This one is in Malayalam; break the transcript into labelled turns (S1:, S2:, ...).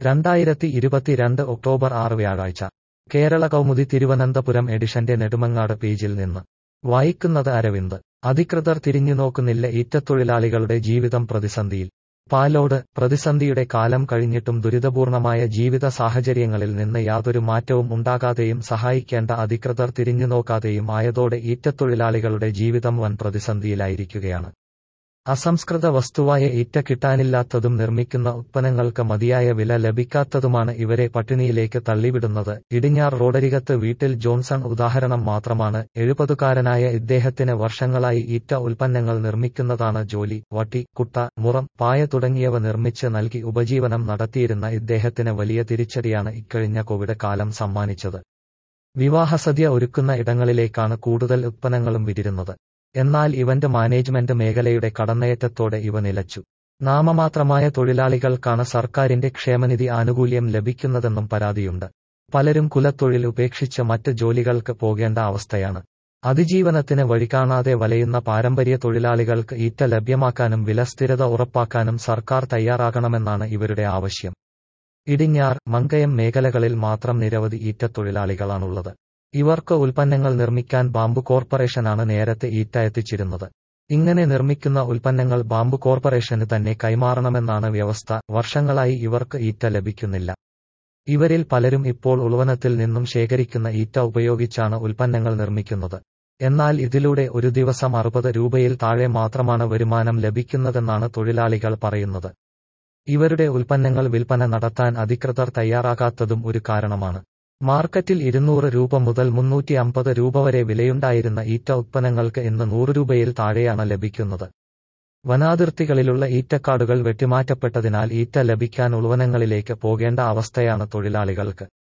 S1: രണ്ടായിരത്തി ഇരുപത്തിരണ്ട് ഒക്ടോബർ ആറ് വ്യാഴാഴ്ച കേരള കൗമുദി തിരുവനന്തപുരം എഡിഷന്റെ നെടുമങ്ങാട് പേജിൽ നിന്ന് വായിക്കുന്നത് അരവിന്ദ് അധികൃതർ തിരിഞ്ഞുനോക്കുന്നില്ല ഈറ്റത്തൊഴിലാളികളുടെ ജീവിതം പ്രതിസന്ധിയിൽ പാലോട് പ്രതിസന്ധിയുടെ കാലം കഴിഞ്ഞിട്ടും ദുരിതപൂർണമായ ജീവിത സാഹചര്യങ്ങളിൽ നിന്ന് യാതൊരു മാറ്റവും ഉണ്ടാകാതെയും സഹായിക്കേണ്ട അധികൃതർ തിരിഞ്ഞുനോക്കാതെയും ആയതോടെ ഈറ്റത്തൊഴിലാളികളുടെ ജീവിതം വൻ പ്രതിസന്ധിയിലായിരിക്കുകയാണ് അസംസ്കൃത വസ്തുവായ ഈറ്റ കിട്ടാനില്ലാത്തതും നിർമ്മിക്കുന്ന ഉത്പന്നങ്ങൾക്ക് മതിയായ വില ലഭിക്കാത്തതുമാണ് ഇവരെ പട്ടിണിയിലേക്ക് തള്ളിവിടുന്നത് ഇടിഞ്ഞാർ റോഡരികത്ത് വീട്ടിൽ ജോൺസൺ ഉദാഹരണം മാത്രമാണ് എഴുപതുകാരനായ ഇദ്ദേഹത്തിന് വർഷങ്ങളായി ഈറ്റ ഉൽപ്പന്നങ്ങൾ നിർമ്മിക്കുന്നതാണ് ജോലി വട്ടി കുട്ട മുറം പായ തുടങ്ങിയവ നിർമ്മിച്ച് നൽകി ഉപജീവനം നടത്തിയിരുന്ന ഇദ്ദേഹത്തിന് വലിയ തിരിച്ചടിയാണ് ഇക്കഴിഞ്ഞ കോവിഡ് കാലം സമ്മാനിച്ചത് വിവാഹസദ്യ ഒരുക്കുന്ന ഇടങ്ങളിലേക്കാണ് കൂടുതൽ ഉത്പന്നങ്ങളും വിതിരുന്നത് എന്നാൽ ഇവന്റ് മാനേജ്മെന്റ് മേഖലയുടെ കടന്നയേറ്റത്തോടെ ഇവ നിലച്ചു നാമമാത്രമായ തൊഴിലാളികൾക്കാണ് സർക്കാരിന്റെ ക്ഷേമനിധി ആനുകൂല്യം ലഭിക്കുന്നതെന്നും പരാതിയുണ്ട് പലരും കുലത്തൊഴിൽ ഉപേക്ഷിച്ച് മറ്റ് ജോലികൾക്ക് പോകേണ്ട അവസ്ഥയാണ് അതിജീവനത്തിന് വഴികാണാതെ വലയുന്ന പാരമ്പര്യ തൊഴിലാളികൾക്ക് ഈറ്റ ലഭ്യമാക്കാനും വില സ്ഥിരത ഉറപ്പാക്കാനും സർക്കാർ തയ്യാറാകണമെന്നാണ് ഇവരുടെ ആവശ്യം ഇടിഞ്ഞാർ മങ്കയം മേഖലകളിൽ മാത്രം നിരവധി ഈറ്റത്തൊഴിലാളികളാണുള്ളത് ഇവർക്ക് ഉൽപ്പന്നങ്ങൾ നിർമ്മിക്കാൻ ബാംബു കോർപ്പറേഷനാണ് നേരത്തെ ഈറ്റ എത്തിച്ചിരുന്നത് ഇങ്ങനെ നിർമ്മിക്കുന്ന ഉൽപ്പന്നങ്ങൾ ബാംബു കോർപ്പറേഷന് തന്നെ കൈമാറണമെന്നാണ് വ്യവസ്ഥ വർഷങ്ങളായി ഇവർക്ക് ഈറ്റ ലഭിക്കുന്നില്ല ഇവരിൽ പലരും ഇപ്പോൾ ഉൾവനത്തിൽ നിന്നും ശേഖരിക്കുന്ന ഈറ്റ ഉപയോഗിച്ചാണ് ഉൽപ്പന്നങ്ങൾ നിർമ്മിക്കുന്നത് എന്നാൽ ഇതിലൂടെ ഒരു ദിവസം അറുപത് രൂപയിൽ താഴെ മാത്രമാണ് വരുമാനം ലഭിക്കുന്നതെന്നാണ് തൊഴിലാളികൾ പറയുന്നത് ഇവരുടെ ഉൽപ്പന്നങ്ങൾ വിൽപ്പന നടത്താൻ അധികൃതർ തയ്യാറാകാത്തതും ഒരു കാരണമാണ് മാർക്കറ്റിൽ ഇരുന്നൂറ് രൂപ മുതൽ മുന്നൂറ്റി അമ്പത് രൂപ വരെ വിലയുണ്ടായിരുന്ന ഈറ്റ ഉത്പന്നങ്ങൾക്ക് ഇന്ന് നൂറ് രൂപയിൽ താഴെയാണ് ലഭിക്കുന്നത് വനാതിർത്തികളിലുള്ള ഈറ്റക്കാടുകൾ വെട്ടിമാറ്റപ്പെട്ടതിനാൽ ഈറ്റ ലഭിക്കാൻ ഉൾവനങ്ങളിലേക്ക് പോകേണ്ട അവസ്ഥയാണ് തൊഴിലാളികൾക്ക്